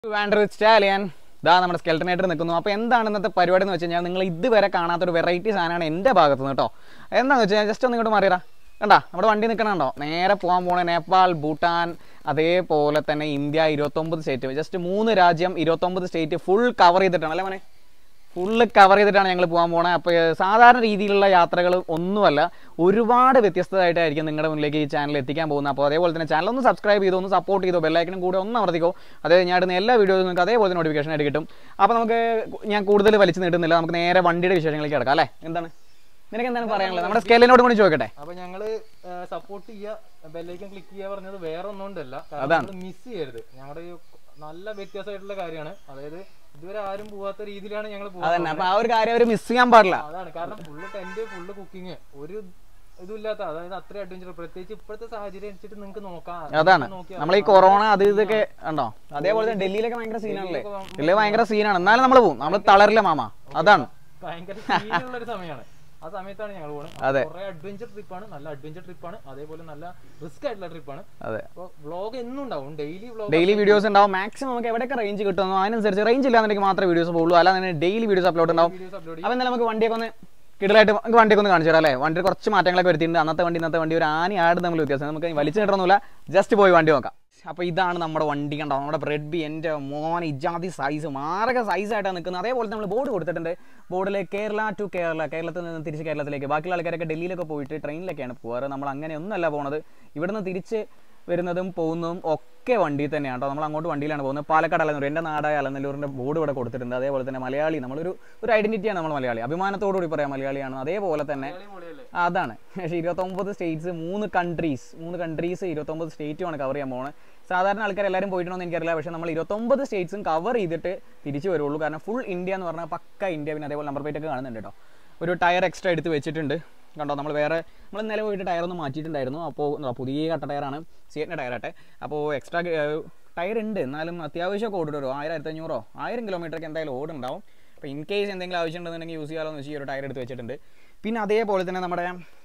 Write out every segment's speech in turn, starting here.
Vander stallion ദാ നമ്മുടെ സ്കെൽട്ടനേറ്റർ നിൽക്കുന്നു അപ്പോൾ എന്താണ് ഇന്നത്തെ പരിപാടി എന്ന് വെച്ച് കഴിഞ്ഞാൽ നിങ്ങൾ ഇതുവരെ കാണാത്തൊരു വെറൈറ്റി സാധനമാണ് എൻ്റെ ഭാഗത്ത് നിന്ന് കേട്ടോ എന്താണെന്ന് വെച്ച് കഴിഞ്ഞാൽ ജസ്റ്റ് ഒന്ന് ഇങ്ങോട്ട് മാറിയടാ കണ്ടാ നമ്മുടെ വണ്ടി നിൽക്കണുണ്ടോ നേരെ പോകാൻ പോണ നേപ്പാൾ ഭൂട്ടാൻ അതേപോലെ തന്നെ ഇന്ത്യ ഇരുപത്തൊമ്പത് സ്റ്റേറ്റ് ജസ്റ്റ് മൂന്ന് രാജ്യം ഇരുപത്തൊമ്പത് സ്റ്റേറ്റ് ഫുൾ കവർ ചെയ്തിട്ടാണ് അല്ലേ മോനെ ഫുള്ള് കവർ ചെയ്തിട്ടാണ് ഞങ്ങൾ പോകാൻ പോണത് അപ്പോൾ സാധാരണ രീതിയിലുള്ള യാത്രകൾ ഒന്നുമല്ല ഒരുപാട് വ്യത്യസ്തമായിട്ടായിരിക്കും നിങ്ങളുടെ മുന്നിലേക്ക് ഈ ചാനൽ എത്തിക്കാൻ പോകുന്നത് അപ്പോൾ അതേപോലെ തന്നെ ചാനൽ ഒന്ന് സബ്സ്ക്രൈബ് ചെയ്തോ ഒന്ന് സപ്പോർട്ട് ചെയ്തോ ബെല്ലൈക്കനും കൂടെ ഒന്ന് അമർത്തിക്കോ അതായത് ഞാൻ ഇടുന്ന എല്ലാ വീഡിയോസും നിങ്ങൾക്ക് അതേപോലെ നോട്ടിഫിക്കേഷൻ ആയിട്ട് കിട്ടും അപ്പോൾ നമുക്ക് ഞാൻ കൂടുതൽ വലിച്ചു നീട്ടുന്നില്ല നമുക്ക് നേരെ വണ്ടിയുടെ വിശേഷങ്ങളിലേക്ക് കിടക്കാം അല്ലേ എന്താണ് നിനക്ക് എന്താണ് പറയാനുള്ളത് നമ്മുടെ സ്കെല്ലിനോട് കൂടി ചോദിക്കട്ടെ അപ്പൊ ഞങ്ങള് സപ്പോർട്ട് ചെയ്യുക ബെല്ലൈക്കൻ ക്ലിക്ക് ചെയ്യുക പറഞ്ഞത് വേറെ ഒന്നുകൊണ്ടല്ല അതാണ്. മിസ് ചെയ്യരുത് ഞങ്ങളുടെ ഈ നല്ല വ്യത്യാസമായിട്ടുള്ള കാര്യമാണ് അതായത് ഇതുവരെ ആരും പോവാത്ത രീതിയിലാണ് ഞങ്ങൾ അതന്നെ അപ്പോൾ ആ ഒരു കാര്യം അവർ മിസ് ചെയ്യാൻ പാടില്ല അതാണ് കാരണം ഫുള്ള് ടെന്റ് ഫുള്ള് കുക്കിംഗ് ഒരു ഇതുമില്ലാത്ത അതായത് അത്ര അഡ്വഞ്ചർ പ്രത്യേകിച്ച് ഇപ്പോഴത്തെ സാഹചര്യം അനുസരിച്ചിട്ട് നിങ്ങൾക്ക് നോക്കാം അതാണ് നോക്കിയാ നമ്മൾ ഈ കൊറോണ അത് ഇതൊക്കെ ഉണ്ടോ അതേപോലെ തന്നെ ഡൽഹിയിലൊക്കെ ഭയങ്കര സീനാണല്ലേ ഡൽഹി ഭയങ്കര സീനാണ് എന്നാലും നമ്മൾ പോകും നമ്മൾ തളരില്ല മാമ അതാണ് ഭയങ്കര സീനുള്ള ഒരു സമയമാണ് ആ സമയത്താണ് ഞങ്ങൾ പോകുന്നത് അതെ. കുറെ അഡ്വഞ്ചർ ട്രിപ്പാണ് നല്ല അഡ്വഞ്ചർ ട്രിപ്പാണ് അതേപോലെ നല്ല റിസ്ക് ആയിട്ടുള്ള ട്രിപ്പാണ് അതെ അപ്പോൾ വ്ളോഗ് എന്നും ഉണ്ടാവും ഡെയിലി വ്ളോഗ് ഡെയിലി വീഡിയോസ് ഉണ്ടാവും മാക്സിമം നമുക്ക് എവിടെയൊക്കെ റേഞ്ച് കിട്ടുന്നു അതിനനുസരിച്ച് റേഞ്ച് ഇല്ലാന്നുണ്ടെങ്കിൽ മാത്രമേ വീഡിയോസ് പോകുള്ളൂ അല്ലാതെ തന്നെ ഡെയിലി വീഡിയോസ് അപ്ലോഡ് ഉണ്ടാവും വീഡിയോസ് അപ്ലോഡ് അപ്പോൾ എന്തായാലും നമുക്ക് വണ്ടിയൊക്കെ ഒന്ന് കിടലായിട്ട് നമുക്ക് വണ്ടിയൊക്കെ ഒന്ന് കാണിച്ചു തരാം അല്ലേ വണ്ടി കുറച്ച് മാറ്റങ്ങളൊക്കെ വരുത്തിയിട്ടുണ്ട് അന്നത്തെ വണ്ടി ഇന്നത്തെ വണ്ടി ഒരു ആനി ആട് തമ്മിൽ വ്യത്യാസം നമുക്ക് വലിച്ചു കിട്ടണമെന്നില്ല ജസ്റ്റ് പോയി വണ്ടി നോക്കാം അപ്പോൾ ഇതാണ് നമ്മുടെ വണ്ടി കണ്ടോ നമ്മുടെ ബ്രെഡ് ബി എൻ്റെ മോൻ ഇജാതി സൈസ് മാരക സൈസായിട്ടാണ് നിൽക്കുന്നത് അതേപോലെ നമ്മൾ ബോർഡ് കൊടുത്തിട്ടുണ്ട് ബോർഡിൽ കേരള ടു കേരള കേരളത്തിൽ നിന്ന് തിരിച്ച് കേരളത്തിലേക്ക് ബാക്കിയുള്ള ആൾക്കാരൊക്കെ ഡൽഹിയിലൊക്കെ പോയിട്ട് ട്രെയിനിലൊക്കെയാണ് പോകാറ് നമ്മൾ അങ്ങനെയൊന്നുമല്ല പോണത് ഇവിടുന്ന് തിരിച്ച് വരുന്നതും പോകുന്നതും ഒക്കെ വണ്ടിയിൽ തന്നെയാണ് കേട്ടോ നമ്മൾ അങ്ങോട്ട് വണ്ടിയിലാണ് പോകുന്നത് പാലക്കാട് അലനൂർ എൻ്റെ നാടായ അലനല്ലൂരിൻ്റെ ബോർഡ് ഇവിടെ കൊടുത്തിട്ടുണ്ട് അതേപോലെ തന്നെ മലയാളി നമ്മളൊരു ഒരു ഐഡന്റിറ്റിയാണ് നമ്മൾ മലയാളി അഭിമാനത്തോടു കൂടി പറയാം മലയാളിയാണ് അതേപോലെ തന്നെ ആ, അതാണ് പക്ഷേ ഇരുപത്തൊമ്പത് സ്റ്റേറ്റ്സ് മൂന്ന് കൺട്രീസ് മൂന്ന് കൺട്രീസ് ഇരുപത്തൊമ്പത് സ്റ്റേറ്റുമാണ് കവർ ചെയ്യാൻ പോകുന്നത് സാധാരണ ആൾക്കാർ എല്ലാവരും പോയിട്ടുണ്ടോ എനിക്കറിയില്ല പക്ഷേ നമ്മൾ ഇരുപത്തൊമ്പത് സ്റ്റേറ്റ്സും കവർ ചെയ്തിട്ട് തിരിച്ചു വരുള്ളൂ കാരണം ഫുൾ ഇന്ത്യ എന്ന് പറഞ്ഞാൽ പക്ക ഇന്ത്യ പിന്നെ അതേപോലെ നമ്പർ പ്ലേറ്റ് ഒക്കെ കാണുന്നുണ്ട് കേട്ടോ ഒരു ടയർ എക്സ്ട്രാ എടുത്ത് വെച്ചിട്ടുണ്ട് കണ്ടോ നമ്മൾ വേറെ നമ്മൾ ഇന്നലെ പോയിട്ട് ടയർ ഒന്ന് മാറ്റിയിട്ടുണ്ടായിരുന്നു അപ്പോൾ എന്താ പുതിയ കട്ട ടയറാണ് സിയറ്റിൻ്റെ ടയറാട്ടെ അപ്പോൾ എക്സ്ട്രാ ടയർ ഉണ്ട് എന്നാലും അത്യാവശ്യമൊക്കെ ഓടിട്ട് വരും ആയിരം ആയിരത്തഞ്ഞൂറോ ആയിരം കിലോമീറ്ററൊക്കെ എന്തായാലും ഓടുണ്ടാവും അപ്പോൾ ഇൻ കേസ് എന്തെങ്കിലും ആവശ്യം ഉണ്ടെന്നുണ്ടെങ്കിൽ യൂസ് ചെയ്യാമല്ലോ എന്ന് വെച്ച് ഈ ഒരു ടയർ എടുത്ത് വെച്ചിട്ടുണ്ട് പിന്നെ അതേപോലെ തന്നെ നമ്മുടെ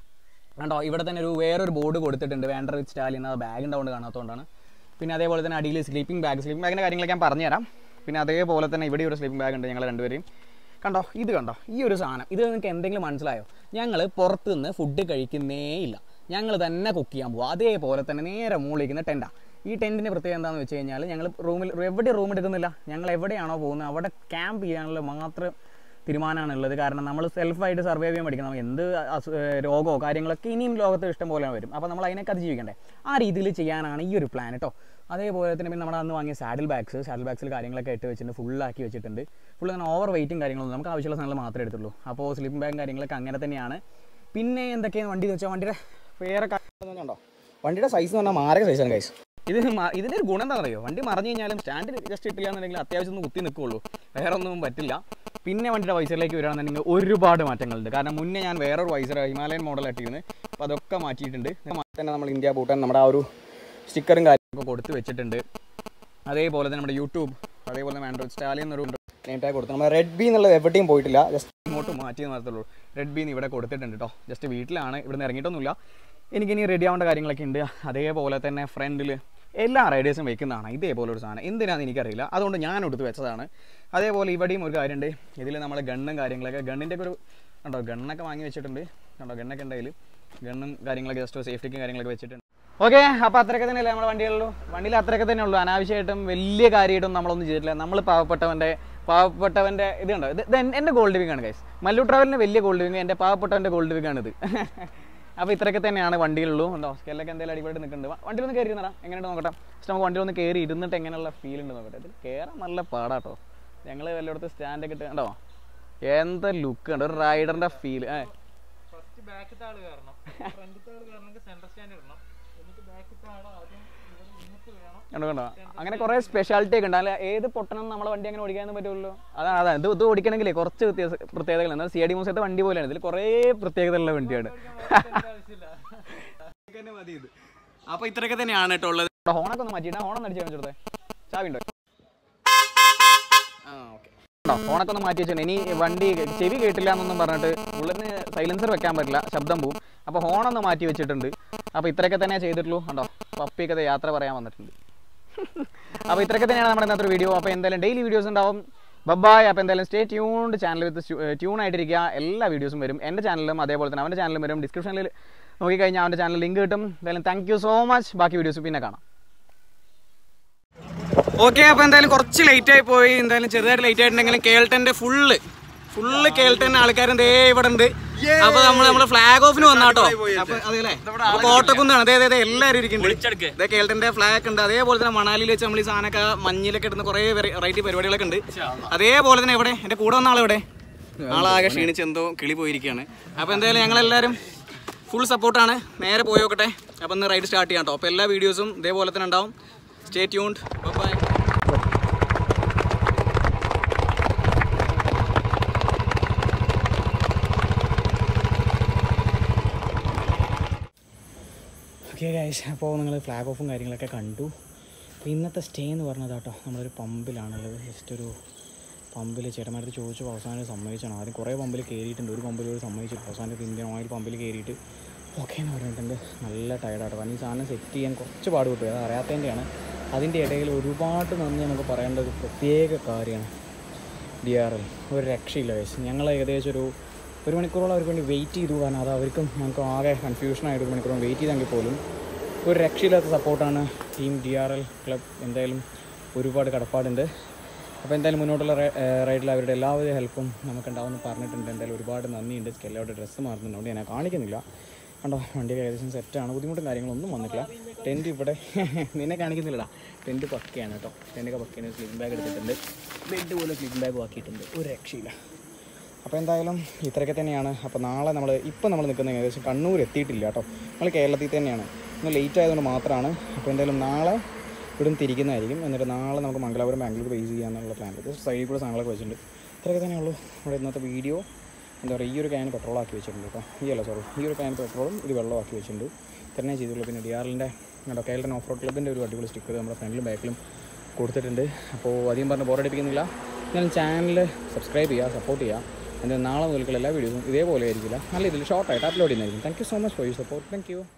കണ്ടോ ഇവിടെ തന്നെ ഒരു വേറൊരു ബോർഡ് കൊടുത്തിട്ടുണ്ട് വേണ്ടർ വിത്ത് സ്റ്റാലിൻ അത് ബാഗ് ഉണ്ടാവുകൊണ്ട് കാണാത്തതുകൊണ്ടാണ് പിന്നെ അതേപോലെ തന്നെ അടിയിൽ സ്ലീപ്പിംഗ് ബാഗ് സ്ലീപ്പിംഗ് ബാഗിൻ്റെ കാര്യങ്ങളൊക്കെ ഞാൻ പറഞ്ഞുതരാം പിന്നെ അതേപോലെ തന്നെ ഇവിടെ ഒരു സ്ലീപ്പിംഗ് ബാഗ് ഉണ്ട് ഞങ്ങൾ രണ്ടുപേരെയും കണ്ടോ ഇത് കണ്ടോ ഈ ഒരു സാധനം ഇത് നിങ്ങൾക്ക് എന്തെങ്കിലും മനസ്സിലായോ ഞങ്ങൾ പുറത്ത് നിന്ന് ഫുഡ് കഴിക്കുന്നേ ഇല്ല ഞങ്ങൾ തന്നെ കുക്ക് ചെയ്യാൻ പോകും അതേപോലെ തന്നെ നേരെ മുകളിലിരിക്കുന്ന ടെൻറ്റാണ് ഈ ടെൻറ്റിൻ്റെ പ്രത്യേകത എന്താണെന്ന് വെച്ച് കഴിഞ്ഞാൽ ഞങ്ങൾ റൂമിൽ എവിടെ റൂം എടുക്കുന്നില്ല ഞങ്ങൾ എവിടെയാണോ പോകുന്നത് അവിടെ ക്യാമ്പ് ചെയ്യാനുള്ള മാത്രം തീരുമാനമാണ് ഉള്ളത് കാരണം നമ്മൾ സെൽഫായിട്ട് സർവൈവ് ചെയ്യാൻ പഠിക്കണം നമുക്ക് എന്ത് അസു ഏഹ് രോഗമോ കാര്യങ്ങളൊക്കെ ഇനിയും ലോകത്ത് ഇഷ്ടം പോലെ വരും അപ്പോൾ നമ്മൾ അതിനൊക്കെ അതിജീവിക്കണ്ടേ ആ രീതിയിൽ ചെയ്യാനാണ് ഈ ഒരു പ്ലാൻ കേട്ടോ അതേപോലെ തന്നെ പിന്നെ നമ്മുടെ അന്ന് വാങ്ങിയ സാഡിൽ ബാഗ്സ് സാഡിൽ ബാഗ്സിൽ കാര്യങ്ങളൊക്കെ ഇട്ട് വെച്ചിട്ടുണ്ട് ഫുള്ളാക്കി വെച്ചിട്ടുണ്ട് ഫുൾ അങ്ങനെ ഓവർ വെയിറ്റും കാര്യങ്ങളൊന്നും നമുക്ക് ആവശ്യമുള്ള സാധനങ്ങൾ മാത്രമേ എടുത്തുള്ളൂ അപ്പോൾ സ്ലിപ്പിംഗ് ബാഗും കാര്യങ്ങളൊക്കെ അങ്ങനെ തന്നെയാണ് പിന്നെ എന്തൊക്കെയാണ് വണ്ടി എന്ന് വെച്ചാൽ വണ്ടിയുടെ വേറെ കണ്ടോ വണ്ടിയുടെ സൈസ് എന്ന് പറഞ്ഞാൽ മാരക സൈസാണ് കൈസ് ഇത് മ- ഇതിൻ്റെ ഒരു ഗുണം എന്താ പറയുക വണ്ടി മറിഞ്ഞു കഴിഞ്ഞാലും സ്റ്റാൻഡിൽ ജസ്റ്റ് ഇട്ടില്ല എന്നുണ്ടെങ്കിൽ അത്യാവശ്യം ഒന്ന് കുത്തി നിൽക്കുള്ളൂ വേറെ ഒന്നും പറ്റില്ല പിന്നെ വണ്ടിയുടെ വൈസറിലേക്ക് വരികയാണെന്നുണ്ടെങ്കിൽ ഒരുപാട് മാറ്റങ്ങളുണ്ട് കാരണം മുന്നേ ഞാൻ വേറൊരു വൈസർ ഹിമാലയൻ മോഡൽ ഇട്ടിരുന്നു അപ്പോൾ അതൊക്കെ മാറ്റിയിട്ടുണ്ട് തന്നെ നമ്മൾ ഇന്ത്യ ഭൂട്ടാൻ നമ്മുടെ ആ ഒരു സ്റ്റിക്കറും കാര്യങ്ങളൊക്കെ കൊടുത്ത് വെച്ചിട്ടുണ്ട് അതേപോലെ തന്നെ നമ്മുടെ യൂട്യൂബ് അതേപോലെ തന്നെ ആൻഡ്രോയിഡ് സ്റ്റാലിയൻ എന്നൊരു നെയിം ടാഗ് കൊടുത്തു നമ്മൾ റെഡ് ബി എന്നുള്ളത് എവിടെയും പോയിട്ടില്ല ജസ്റ്റ് ഇങ്ങോട്ട് മാറ്റി മാത്രമേ റെഡ് ബി ഇവിടെ കൊടുത്തിട്ടുണ്ട് കേട്ടോ ജസ്റ്റ് വീട്ടിലാണ് ഇവിടുന്ന് ഇറങ്ങിയിട്ടൊന്നുമില്ല എനിക്കിനി റെഡി ആവേണ്ട കാര്യങ്ങളൊക്കെ ഉണ്ട് അതേപോലെ തന്നെ ഫ്രണ്ടിൽ എല്ലാ റൈഡേഴ്സും വെക്കുന്നതാണ് ഇതേപോലെ ഒരു സാധനം എന്തിനാണെന്ന് എനിക്കറിയില്ല അതുകൊണ്ട് ഞാൻ എടുത്ത് വെച്ചതാണ് അതേപോലെ ഇവിടെയും ഒരു കാര്യമുണ്ട് ഇതിൽ നമ്മൾ ഗണ്ണും കാര്യങ്ങളൊക്കെ ഗണ്ണിൻ്റെ ഒക്കെ ഒരു കണ്ടോ ഗണ്ണൊക്കെ വാങ്ങി വെച്ചിട്ടുണ്ട് കണ്ടോ ഗണ്ണൊക്കെ ഉണ്ടെങ്കിൽ ഗണ്ണും കാര്യങ്ങളൊക്കെ ജസ്റ്റ് സേഫ്റ്റിക്കും കാര്യങ്ങളൊക്കെ വെച്ചിട്ടുണ്ട് ഓക്കെ അപ്പോൾ അത്രയൊക്കെ തന്നെയല്ലേ നമ്മുടെ വണ്ടികളുള്ളൂ വണ്ടിയിൽ അത്രയൊക്കെ തന്നെ ഉള്ളൂ അനാവശ്യമായിട്ടും വലിയ കാര്യമായിട്ടും നമ്മളൊന്നും ചെയ്തിട്ടില്ല നമ്മൾ പാവപ്പെട്ടവൻ്റെ പാവപ്പെട്ടവൻ്റെ ഇത് കണ്ടോ ഇത് ഇത് എൻ്റെ ഗോൾഡ് വിങ് ആണ് ഗൈസ് മല്ലു ട്രാവലിൻ്റെ വലിയ ഗോൾഡ് വിങ് എൻ്റെ പാവപ്പെട്ടവൻ്റെ ഗോൾഡ് വിങ് ആണിത് അപ്പോൾ ഇത്രയൊക്കെ തന്നെയാണ് വണ്ടിയിലുള്ളൂ ഉണ്ടോ സ്കെല്ലൊക്കെ എന്തെങ്കിലും അടിപൊളിയായിട്ട് നിൽക്കുന്നുണ്ട് വണ്ടിയിലൊന്ന് കയറി ഇരുന്നടാ എങ്ങനെയുണ്ട് നോക്കട്ടെ പക്ഷെ നമുക്ക് വണ്ടിയിലൊന്ന് കയറി ഇരുന്നിട്ട് എങ്ങനെയുള്ള ഫീൽ ഉണ്ട് നോക്കട്ടെ ഇതിൽ കയറാൻ നല്ല പാടാട്ടോ ഞങ്ങൾ വല്ലയിടത്ത് സ്റ്റാൻഡൊക്കെ ഇട്ട് കണ്ടോ എന്താ ലുക്ക് കണ്ടോ ഒരു റൈഡറിൻ്റെ ഫീൽ ഏ ഫസ്റ്റ് ബാക്കത്തെ ആള് കയറണം ഫ്രണ്ടിത്തെ ആള് കയറണമെങ്കിൽ സെന്റർ സ്റ്റാൻഡ് ഇടണം എന്നിട്ട് ബാക്കത്തെ ആള് ആദ്യം ഇവിടെ നിന്നിട്ട് വേണം കണ്ടോ കണ്ടോ അങ്ങനെ കുറേ സ്പെഷ്യാലിറ്റി ഒക്കെ ഉണ്ട് അല്ല ഏത് പൊട്ടണം നമ്മളെ വണ്ടി അങ്ങനെ ഓടിക്കാനൊന്നും പറ്റുള്ളൂ അതാണ് അതാണ് ഇത് ഇത് ഓടിക്കണമെങ്കിലേ കുറച്ച് വ്യത്യാസ പ്രത്യേകതകൾ എന്നാൽ സി ഐ ഡി മൂസത്തെ വണ്ടി പോലെയാണ് ഇതിൽ കുറേ പ്രത്യേകതയുള്ള വണ്ടിയാണ് ആവശ്യമില്ല അപ്പൊ ഇത്രയൊക്കെ തന്നെയാണ് കേട്ടോ ഉള്ളത് ഹോണൊക്കെ ഒന്ന് മാറ്റിയിട്ട് ഹോണൊന്ന് അടിച്ചു കാണിച്ചെടുത്തേ ചാവി ഉണ്ടോ ആ ഓക്കെ ഫോണൊക്കെ ഒന്ന് മാറ്റി വെച്ചു ഇനി വണ്ടി ചെവി കേട്ടില്ല എന്നൊന്നും പറഞ്ഞിട്ട് ഉള്ളിന് സൈലൻസർ വെക്കാൻ പറ്റില്ല ശബ്ദം പോവും അപ്പോൾ ഹോണൊന്ന് മാറ്റി വെച്ചിട്ടുണ്ട് അപ്പോൾ ഇത്രയൊക്കെ തന്നെ ചെയ്തിട്ടുള്ളൂ കണ്ടോ പപ്പിയൊക്കെ ദേ യാത്ര പറയാൻ വന്നിട്ടുണ്ട് അപ്പോൾ ഇത്രയൊക്കെ തന്നെയാണ് നമ്മുടെ ഇന്നത്തെ വീഡിയോ അപ്പോൾ എന്തായാലും ഡെയിലി വീഡിയോസ് ഉണ്ടാവും ബബായ് അപ്പോൾ എന്തായാലും stay tuned channel with tune ആയിട്ടിരിക്കുക എല്ലാ വീഡിയോസും വരും എൻ്റെ ചാനലിലും അതേപോലെ തന്നെ അവൻ്റെ ചാനലിലും വരും ഡിസ്ക്രിപ്ഷനിൽ നോക്കിക്കഴിഞ്ഞാൽ അവൻ്റെ ചാനൽ ലിങ്ക് കിട്ടും എന്തായാലും താങ്ക് യു സോ മച്ച് ബാക്കി വീഡിയോസ് പിന്നെ കാണാം ഓക്കെ അപ്പോൾ എന്തായാലും കുറച്ച് ലേറ്റ് ആയി പോയി എന്തായാലും ചെറുതായിട്ട് ലേറ്റ് ആയിട്ടുണ്ടെങ്കിലും കേൾട്ടൻ്റെ ഫുള്ള് ഫുള്ള് കേൾട്ടൻ ആൾക്കാരും ദേ ഇവിടെ ഉണ്ട് അപ്പൊ നമ്മൾ നമ്മള് ഫ്ലാഗ് ഓഫിന് വന്നാട്ടോ അപ്പൊ അതേല്ലേ അപ്പൊ കോട്ടക്കുന്നാണ് അതെ അതെ അതെ എല്ലാവരും ഇരിക്കുന്നുണ്ട് ഇതേ കേൾട്ടന്റെ ഫ്ലാഗ് ഉണ്ട് അതേപോലെ തന്നെ മണാലിയിൽ വെച്ച് നമ്മൾ ഈ സാധനമൊക്കെ മഞ്ഞിലൊക്കെ ഇടുന്ന കുറെ വെറൈറ്റി പരിപാടികളൊക്കെ ഉണ്ട് അതേപോലെ തന്നെ ഇവിടെ എന്റെ കൂടെ വന്ന ആളെവിടെ ആളാകെ ക്ഷീണിച്ച് എന്തോ കിളി പോയിരിക്കുകയാണ് അപ്പൊ എന്തായാലും ഞങ്ങളെല്ലാവരും ഫുൾ സപ്പോർട്ടാണ് നേരെ പോയോക്കട്ടെ അപ്പൊ ഇന്ന് റൈഡ് സ്റ്റാർട്ട് ചെയ്യാം കേട്ടോ അപ്പൊ എല്ലാ വീഡിയോസും ഇതേപോലെ തന്നെ ഉണ്ടാവും stay tuned bye okay guys അപ്പോൾ നിങ്ങൾ ഫ്ലാഗ് ഓഫും കാര്യങ്ങളൊക്കെ കണ്ടു അപ്പോൾ ഇന്നത്തെ സ്റ്റേ എന്ന് പറഞ്ഞത് കേട്ടോ നമ്മളൊരു പമ്പിലാണുള്ളത് ജസ്റ്റ് ഒരു പമ്പിൽ ചേട്ടന്മാരത്ത് ചോദിച്ചു അവസാനം സമ്മതിച്ചാണ് ആദ്യം കുറേ പമ്പിൽ കയറിയിട്ടുണ്ട് ഒരു പമ്പിൽ ഒരു സമ്മതിച്ചിട്ട് അവസാനം ഇന്ത്യൻ ഓയിൽ പമ്പിൽ കയറിയിട്ട് ഓക്കെ എന്ന് പറഞ്ഞിട്ടുണ്ട് നല്ല ടയർഡാട്ടോ കാരണം ഈ സാധനം സെറ്റ് ചെയ്യാൻ കുറച്ച് പാടുപെട്ടു അത് അറിയാത്തതിൻ്റെയാണ് അതിൻ്റെ ഇടയിൽ ഒരുപാട് നന്ദി നമുക്ക് പറയേണ്ട ഒരു പ്രത്യേക കാര്യമാണ് ഡി ആർ എൽ ഒരു രക്ഷയില്ല വയസ്സ് ഞങ്ങൾ ഏകദേശം ഒരു ഒരു മണിക്കൂറോളം അവർക്ക് വേണ്ടി വെയിറ്റ് ചെയ്തു കാരണം അത് അവർക്കും ഞങ്ങൾക്ക് ആകെ കൺഫ്യൂഷനായിട്ട് ഒരു മണിക്കൂറോളം വെയിറ്റ് ചെയ്തെങ്കിൽ പോലും ഒരു രക്ഷയില്ലാത്ത സപ്പോർട്ടാണ് team D R L club എന്തായാലും ഒരുപാട് കടപ്പാടുണ്ട് അപ്പോൾ എന്തായാലും മുന്നോട്ടുള്ള റൈഡിൽ അവരുടെ എല്ലാവിധ ഹെൽപ്പും നമുക്ക് ഉണ്ടാവുമെന്ന് പറഞ്ഞിട്ടുണ്ട് എന്തായാലും ഒരുപാട് നന്ദിയുണ്ട് സ്കെല്ലയുടെ ഡ്രസ്സ് മാറുന്നുണ്ട് ഞാൻ കാണിക്കുന്നില്ല കണ്ടോ വണ്ടിയൊക്കെ ഏകദേശം സെറ്റാണ് ബുദ്ധിമുട്ടും കാര്യങ്ങളൊന്നും വന്നിട്ടില്ല ടെൻറ്റ് ഇവിടെ നിന്നെ കാണിക്കുന്നില്ലടാ ടെൻറ്റ് പക്കയാണ് കേട്ടോ ടെൻറ്റൊക്കെ പക്കയാണ് സ്ലീപ്പിംഗ് ബാഗ് എടുത്തിട്ടുണ്ട് ബെഡ് പോലെ സ്ലീപ്പിംഗ് ബാഗ് ആക്കിയിട്ടുണ്ട് ഒരു രക്ഷയില്ല അപ്പോൾ എന്തായാലും ഇത്രയൊക്കെ തന്നെയാണ് അപ്പോൾ നാളെ നമ്മൾ ഇപ്പോൾ നമ്മൾ നിൽക്കുന്ന ഏകദേശം കണ്ണൂർ എത്തിയിട്ടില്ല കേട്ടോ നമ്മൾ കേരളത്തിൽ തന്നെയാണ് ഇന്ന് ലേറ്റ് ആയതുകൊണ്ട് മാത്രമാണ് അപ്പോൾ എന്തായാലും നാളെ ഇവിടുന്ന് തിരിക്കുന്നതായിരിക്കും എന്നിട്ട് നാളെ നമുക്ക് മംഗലാപുരം ബാംഗ്ലൂർ ബേസ് ചെയ്യാന്നുള്ള പ്ലാൻ ജസ്റ്റ് സൈഡിൽ കൂടെ സാധനങ്ങളൊക്കെ വെച്ചിട്ടുണ്ട് ഇത്രയൊക്കെ തന്നെയുള്ളൂ നമ്മുടെ ഇന്നത്തെ വീഡിയോ എന്താ പറയുക ഈ ഒരു ക്യാൻ പെട്രോൾ ആക്കി വെച്ചിട്ടുണ്ട് കേട്ടോ ഈ അല്ല സോറി ഈ ഒരു ക്യാൻ പെട്രോളും ഇത് വെള്ളം ആക്കി വെച്ചിട്ടുണ്ട് ഇത്രയും ചെയ്തുള്ളൂ പിന്നെ ഡി ആറിൻ്റെ കേട്ടോ കേരളൻ ഓഫ് റോഡ് ക്ലബിൻ്റെ ഒരു അടിപൊളി സ്റ്റിക്കർ നമ്മുടെ ഫ്രണ്ടിലും ബാക്കിലും കൊടുത്തിട്ടുണ്ട് അപ്പോൾ അധികം പറഞ്ഞ് ബോറടിപ്പിക്കുന്നില്ല എന്നാലും ചാനൽ സബ്സ്ക്രൈബ് ചെയ്യുക സപ്പോർട്ട് ചെയ്യുക എന്തായാലും നാളെ മുതൽക്കുള്ള എല്ലാ വീഡിയോസും ഇതേപോലെ ആയിരിക്കില്ല നല്ല ഇതിൽ ഷോർട്ടായിട്ട് അപ്ലോഡ് ചെയ്യുന്നതായിരിക്കും thank you so much for you support thank U